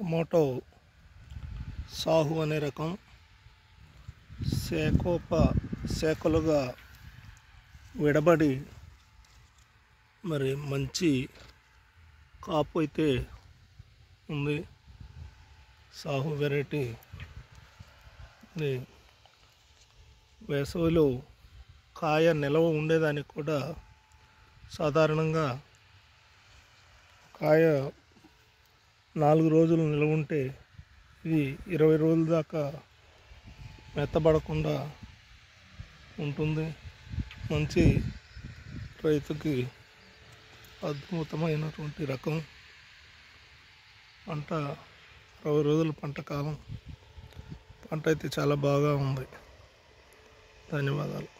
tomato Sahu అనే రకం సేకోప సేకలుగా విడబడి మరి మంచి కాపు అయితే ఉంది సాహు వెరైటీ ఇది వేసవిలో కాయ నిలవ ఉండేదానికి కూడా సాధారణంగా కాయ నాలుగు రోజులు నిలవ ఉంటే ఇది ఇరవై రోజుల దాకా మెత్తబడకుండా ఉంటుంది మంచి రైతుకి అద్భుతమైనటువంటి రకం పంట అరవై రోజుల పంట కాలం పంట అయితే చాలా బాగా ఉంది ధన్యవాదాలు